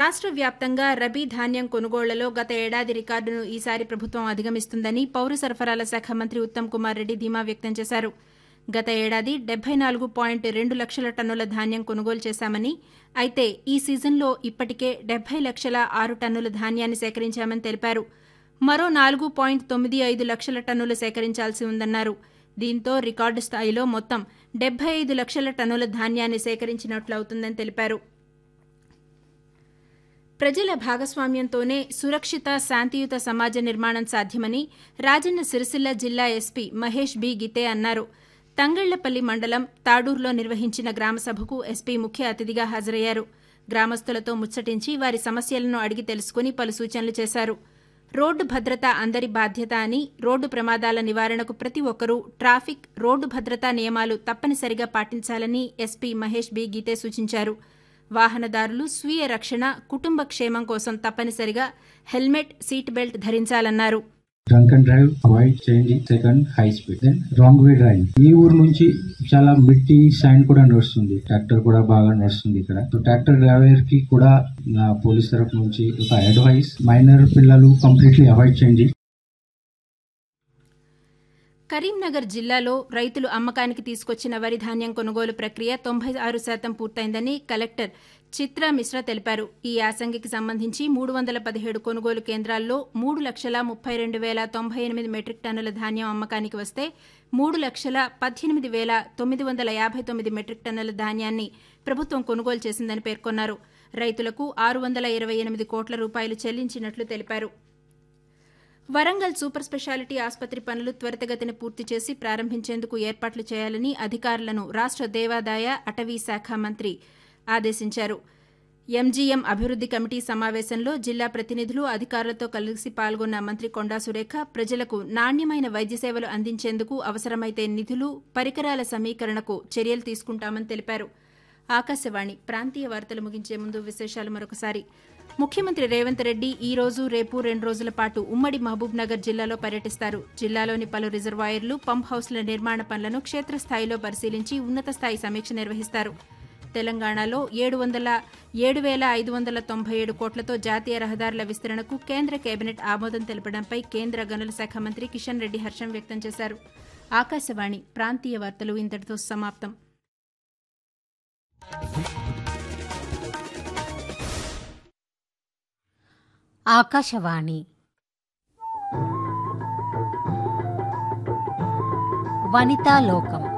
రాష్ట్ర వ్యాప్తంగా రబీ ధాన్యం కొనుగోళ్లలో గత ఏడాది రికార్డును ఈసారి ప్రభుత్వం అధిగమిస్తుందని పౌర సరఫరాల శాఖ మంత్రి ఉత్తమ్ కుమార్ రెడ్డి ధీమా వ్యక్తం చేశారు గత ఏడాది డెబ్బై నాలుగు పాయింట్ రెండు లక్షల టన్నుల ధాన్యం కొనుగోలు చేశామని అయితే ఈ సీజన్లో ఇప్పటికే డెబ్బై లక్షల ఆరు టన్నుల ధాన్యాన్ని సేకరించామని తెలిపారు మరో నాలుగు పాయింట్ తొమ్మిది ఐదు లక్షల టన్నులు సేకరించాల్సి ఉందన్నారు దీంతో రికార్డు స్థాయిలో మొత్తం డెబ్బై ఐదు లక్షల టన్నుల ధాన్యాన్ని సేకరించినట్లు అవుతుందని తెలిపారు ప్రజల భాగస్వామ్యంతోనే సురక్షిత శాంతియుత సమాజ నిర్మాణం సాధ్యమని రాజన్న సిరిసిల్ల జిల్లా ఎస్పీ మహేష్ బి గితే అన్నారు తంగళ్లపల్లి మండలం తాడూరులో నిర్వహించిన గ్రామసభకు ఎస్పీ ముఖ్య అతిథిగా హాజరయ్యారు గ్రామస్తులతో ముచ్చటించి వారి సమస్యలను అడిగి తెలుసుకుని పలు సూచనలు చేశారు రోడ్డు భద్రత అందరి బాధ్యత అని రోడ్డు ప్రమాదాల నివారణకు ప్రతి ఒక్కరూ ట్రాఫిక్ రోడ్డు భద్రతా నియమాలు తప్పనిసరిగా పాటించాలని ఎస్పీ మహేష్ బి గీతే సూచించారు వాహనదారులు స్వీయ రక్షణ కుటుంబ క్షేమం కోసం తప్పనిసరిగా హెల్మెట్ సీట్ బెల్ట్ ధరించాలన్నారు డ్రంక్ అండ్ డ్రైవ్ అవాయిడ్ చేయండి second high speed then wrong way drive ఈ ఊరు నుంచి చాలా మిట్టి సైన్ కూడా నడుస్తుంది ట్రాక్టర్ కూడా బాగా నడుస్తుంది ఇక్కడ సో ట్రాక్టర్ డ్రైవర్ కి కూడా నా పోలీస్ తరఫు నుంచి ఒక అడ్వైస్ మైనర్ పిల్లలు కంప్లీట్లీ అవాయిడ్ చేయండి కరీంనగర్ జిల్లాలో రైతులు అమ్మకానికి తీసుకొచ్చిన వరి ధాన్యం కొనుగోలు ప్రక్రియ తొంభై ఆరు శాతం పూర్తయిందని కలెక్టర్ చిత్ర మిశ్రా తెలిపారు ఈ యాసంగికి సంబంధించి మూడు వందల పదిహేడు కొనుగోలు కేంద్రాల్లో మూడు లక్షల ముప్పై రెండు వేల తొంభై ఎనిమిది మెట్రిక్ టన్నుల ధాన్యం అమ్మకానికి వస్తే మూడు లక్షల పద్దెనిమిది వేల తొమ్మిది వందల యాభై తొమ్మిది మెట్రిక్ టన్నుల ధాన్యాన్ని ప్రభుత్వం కొనుగోలు చేసిందని పేర్కొన్నారు రైతులకు ఆరు వందల ఇరవై ఎనిమిది కోట్ల రూపాయలు చెల్లించినట్లు తెలిపారు వరంగల్ సూపర్ స్పెషాలిటీ ఆసుపత్రి పనులు త్వరితగతిన పూర్తి చేసి ప్రారంభించేందుకు ఏర్పాట్లు చేయాలని అధికారులను రాష్ట్ర దేవాదాయ అటవీ శాఖ మంత్రి ఆదేశించారు ఎంజీఎం అభివృద్ది కమిటీ సమావేశంలో జిల్లా ప్రతినిధులు అధికారులతో కలిసి పాల్గొన్న మంత్రి కొండా సురేఖ ప్రజలకు నాణ్యమైన వైద్య సేవలు అందించేందుకు అవసరమైతే నిధులు పరికరాల సమీకరణకు చర్యలు తీసుకుంటామని తెలిపారు ఆకాశవాణి ప్రాంతీయ వార్తలు ముగించే ముందు విశేషాలు మరొకసారి ముఖ్యమంత్రి రేవంత్ రెడ్డి ఈ రోజు రేపు రెండు రోజుల పాటు ఉమ్మడి మహబూబ్ నగర్ జిల్లాలో పర్యటిస్తారు జిల్లాలోని పలు రిజర్వాయర్లు పంప్ హౌస్ల నిర్మాణ పనులను క్షేత్రస్థాయిలో పరిశీలించి ఉన్నత స్థాయి సమీక్ష నిర్వహిస్తారు తెలంగాణలో ఏడు వందల ఏడు వేల ఐదు వందల తొంభై ఏడు కోట్లతో జాతీయ రహదారుల విస్తరణకు కేంద్ర కేబినెట్ ఆమోదం తెలపడంపై కేంద్ర గనుల శాఖ మంత్రి కిషన్ రెడ్డి హర్షం వ్యక్తం చేశారు ఆకాశవాణి ప్రాంతీయ వార్తలు ఇంతటితో సమాప్తం ఆకాశవాణి వనితా లోకం